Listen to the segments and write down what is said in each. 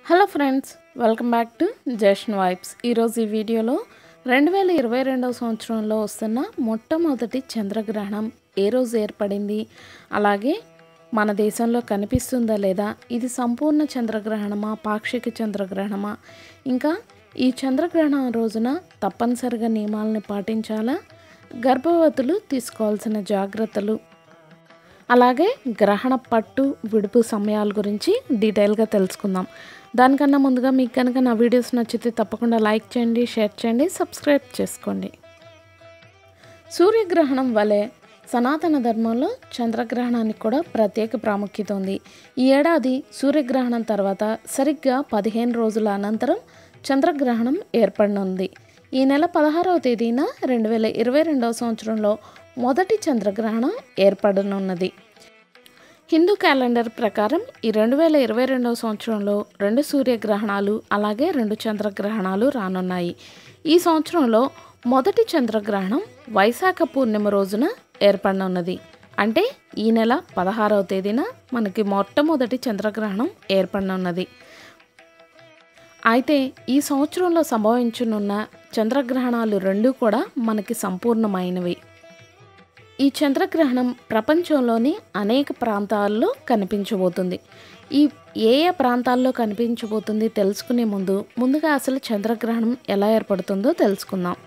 hello friends welcome back to Jashan vibes ఈరోజు ఈ వీడియోలో రెండు వేల ఇరవై రెండవ సంవత్సరంలో వస్తున్న మొట్టమొదటి చంద్రగ్రహణం ఏ రోజు ఏర్పడింది అలాగే మన దేశంలో కనిపిస్తుందా లేదా ఇది సంపూర్ణ చంద్రగ్రహణమా పాక్షిక చంద్రగ్రహణమా ఇంకా ఈ చంద్రగ్రహణం రోజున తప్పనిసరిగా నియమాలను పాటించాలా గర్భవతులు తీసుకోవాల్సిన జాగ్రత్తలు అలాగే గ్రహణ పట్టు విడుపు సమయాల గురించి డీటెయిల్గా తెలుసుకుందాం దానికన్నా ముందుగా మీకు కనుక నా వీడియోస్ నచ్చితే తప్పకుండా లైక్ చేయండి షేర్ చేయండి సబ్స్క్రైబ్ చేసుకోండి సూర్యగ్రహణం వలె సనాతన ధర్మంలో చంద్రగ్రహణానికి కూడా ప్రత్యేక ప్రాముఖ్యత ఉంది ఈ ఏడాది సూర్యగ్రహణం తర్వాత సరిగ్గా పదిహేను రోజుల అనంతరం చంద్రగ్రహణం ఏర్పడనుంది ఈ నెల పదహారవ తేదీన రెండు వేల ఇరవై రెండవ సంవత్సరంలో మొదటి చంద్రగ్రహణం ఏర్పడనున్నది హిందూ క్యాలెండర్ ప్రకారం ఈ రెండు వేల ఇరవై రెండవ సంవత్సరంలో రెండు సూర్యగ్రహణాలు అలాగే రెండు చంద్రగ్రహణాలు రానున్నాయి ఈ సంవత్సరంలో మొదటి చంద్రగ్రహణం వైశాఖ పూర్ణిమ రోజున ఏర్పడనున్నది అంటే ఈ నెల పదహారవ తేదీన మనకి మొట్టమొదటి చంద్రగ్రహణం ఏర్పడనున్నది అయితే ఈ సంవత్సరంలో సంభవించనున్న చంద్రగ్రహణాలు రెండు కూడా మనకి సంపూర్ణమైనవి ఈ చంద్రగ్రహణం ప్రపంచంలోని అనేక ప్రాంతాల్లో కనిపించబోతుంది ఈ ఏ ఏ ప్రాంతాల్లో కనిపించబోతుంది తెలుసుకునే ముందు ముందుగా అసలు చంద్రగ్రహణం ఎలా ఏర్పడుతుందో తెలుసుకుందాం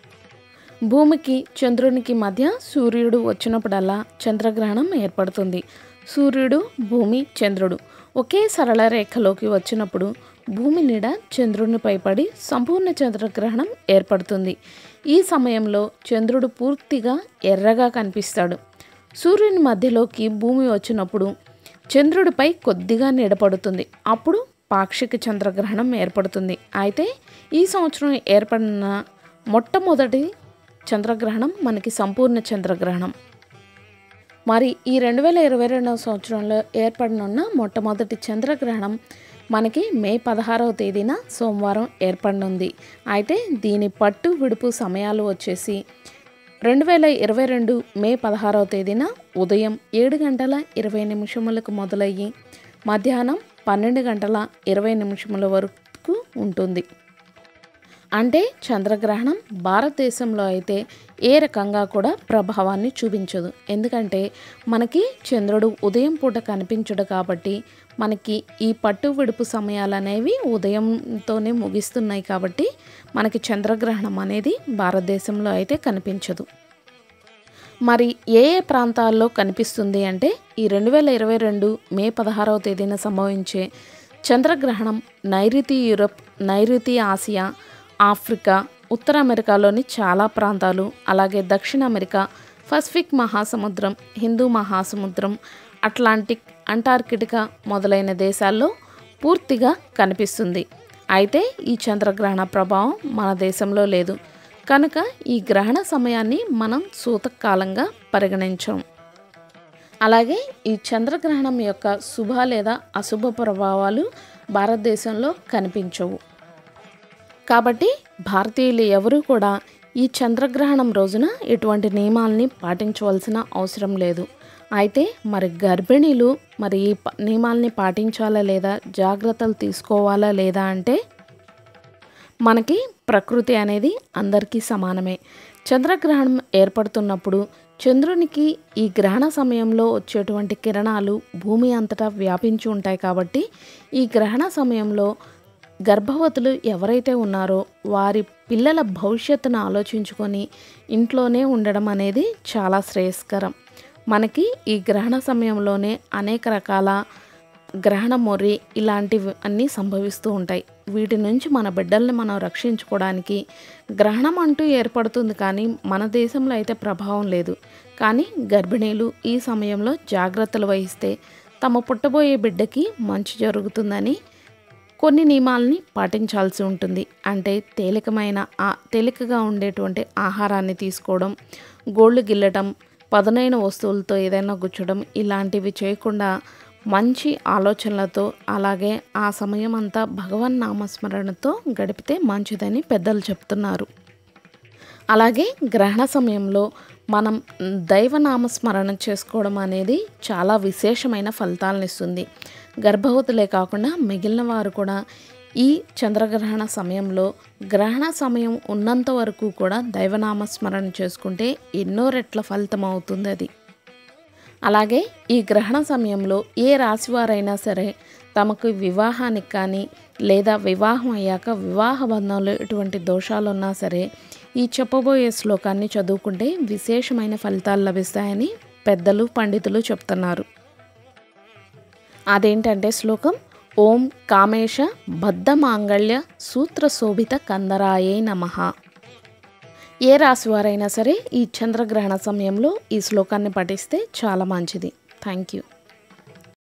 భూమికి చంద్రునికి మధ్య సూర్యుడు వచ్చినప్పుడల్లా చంద్రగ్రహణం ఏర్పడుతుంది సూర్యుడు భూమి చంద్రుడు ఒకే సరళ రేఖలోకి వచ్చినప్పుడు భూమి నీడ చంద్రునిపై పడి సంపూర్ణ చంద్రగ్రహణం ఏర్పడుతుంది ఈ సమయంలో చంద్రుడు పూర్తిగా ఎర్రగా కనిపిస్తాడు సూర్యుని మధ్యలోకి భూమి వచ్చినప్పుడు చంద్రుడిపై కొద్దిగా నీడ పడుతుంది అప్పుడు పాక్షిక చంద్రగ్రహణం ఏర్పడుతుంది అయితే ఈ సంవత్సరం ఏర్పడిన మొట్టమొదటి చంద్రగ్రహణం మనకి సంపూర్ణ చంద్రగ్రహణం మరి ఈ రెండు వేల ఇరవై రెండవ సంవత్సరంలో ఏర్పడనున్న మొట్టమొదటి చంద్రగ్రహణం మనకి మే పదహారవ తేదీన సోమవారం ఏర్పడనుంది అయితే దీని పట్టు విడుపు సమయాలు వచ్చేసి రెండు వేల ఇరవై రెండు మే పదహారవ తేదీన ఉదయం ఏడు గంటల ఇరవై నిమిషములకు మొదలయ్యి మధ్యాహ్నం పన్నెండు గంటల ఇరవై నిమిషముల వరకు ఉంటుంది అంటే చంద్రగ్రహణం భారతదేశంలో అయితే ఏ రకంగా కూడా ప్రభావాన్ని చూపించదు ఎందుకంటే మనకి చంద్రుడు ఉదయం పూట కనిపించడు కాబట్టి మనకి ఈ పట్టు విడుపు సమయాలు అనేవి ఉదయంతోనే ముగిస్తున్నాయి కాబట్టి మనకి చంద్రగ్రహణం అనేది భారతదేశంలో అయితే కనిపించదు మరి ఏ ఏ ప్రాంతాల్లో కనిపిస్తుంది అంటే ఈ రెండు వేల ఇరవై రెండు మే పదహారవ తేదీన సంభవించే చంద్రగ్రహణం నైరుతి యూరప్ నైరుతి ఆసియా ఆఫ్రికా ఉత్తర అమెరికాలోని చాలా ప్రాంతాలు అలాగే దక్షిణ అమెరికా పసిఫిక్ మహాసముద్రం హిందూ మహాసముద్రం అట్లాంటిక్ అంటార్కిటికా మొదలైన దేశాల్లో పూర్తిగా కనిపిస్తుంది అయితే ఈ చంద్రగ్రహణ ప్రభావం మన దేశంలో లేదు కనుక ఈ గ్రహణ సమయాన్ని మనం సూతకాలంగా పరిగణించం అలాగే ఈ చంద్రగ్రహణం యొక్క శుభ లేదా అశుభ ప్రభావాలు భారతదేశంలో కనిపించవు కాబట్టి భారతీయులు ఎవరూ కూడా ఈ చంద్రగ్రహణం రోజున ఎటువంటి నియమాల్ని పాటించవలసిన అవసరం లేదు అయితే మరి గర్భిణీలు మరి ఈ ప- నియమాల్ని పాటించాలా లేదా జాగ్రత్తలు తీసుకోవాలా లేదా అంటే మనకి ప్రకృతి అనేది అందరికీ సమానమే చంద్రగ్రహణం ఏర్పడుతున్నప్పుడు చంద్రునికి ఈ గ్రహణ సమయంలో వచ్చేటువంటి కిరణాలు భూమి అంతటా వ్యాపించి ఉంటాయి కాబట్టి ఈ గ్రహణ సమయంలో గర్భవతులు ఎవరైతే ఉన్నారో వారి పిల్లల భవిష్యత్తును ఆలోచించుకొని ఇంట్లోనే ఉండడం అనేది చాలా శ్రేయస్కరం మనకి ఈ గ్రహణ సమయంలోనే అనేక రకాల గ్రహణ మొర్రి ఇలాంటివి అన్నీ సంభవిస్తూ ఉంటాయి వీటి నుంచి మన బిడ్డల్ని మనం రక్షించుకోవడానికి గ్రహణం అంటూ ఏర్పడుతుంది కానీ మన దేశంలో అయితే ప్రభావం లేదు కానీ గర్భిణీలు ఈ సమయంలో జాగ్రత్తలు వహిస్తే తమ పుట్టబోయే బిడ్డకి మంచి జరుగుతుందని కొన్ని నియమాలని పాటించాల్సి ఉంటుంది అంటే తేలికమైన ఆ తేలికగా ఉండేటువంటి ఆహారాన్ని తీసుకోవడం గోళ్ళు గిల్లటం పదునైన వస్తువులతో ఏదైనా గుచ్చడం ఇలాంటివి చేయకుండా మంచి ఆలోచనలతో అలాగే ఆ సమయం అంతా భగవన్ నామస్మరణతో గడిపితే మంచిదని పెద్దలు చెప్తున్నారు అలాగే గ్రహణ సమయంలో మనం దైవనామస్మరణ చేసుకోవడం అనేది చాలా విశేషమైన ఫలితాలను ఇస్తుంది గర్భవతులే కాకుండా మిగిలిన వారు కూడా ఈ చంద్రగ్రహణ సమయంలో గ్రహణ సమయం ఉన్నంత వరకు కూడా దైవనామస్మరణ చేసుకుంటే ఎన్నో రెట్ల ఫలితం అవుతుంది అది అలాగే ఈ గ్రహణ సమయంలో ఏ రాశివారైనా సరే తమకు వివాహానికి కానీ లేదా వివాహం అయ్యాక వివాహ బంధంలో ఎటువంటి దోషాలు ఉన్నా సరే ఈ చెప్పబోయే శ్లోకాన్ని చదువుకుంటే విశేషమైన ఫలితాలు లభిస్తాయని పెద్దలు పండితులు చెప్తున్నారు అదేంటంటే శ్లోకం ఓం కామేశ బద్ధ మాంగళ్య సూత్ర శోభిత కందరాయే నమః ఏ రాశి వారైనా సరే ఈ చంద్రగ్రహణ సమయంలో ఈ శ్లోకాన్ని పఠిస్తే చాలా మంచిది థ్యాంక్ యూ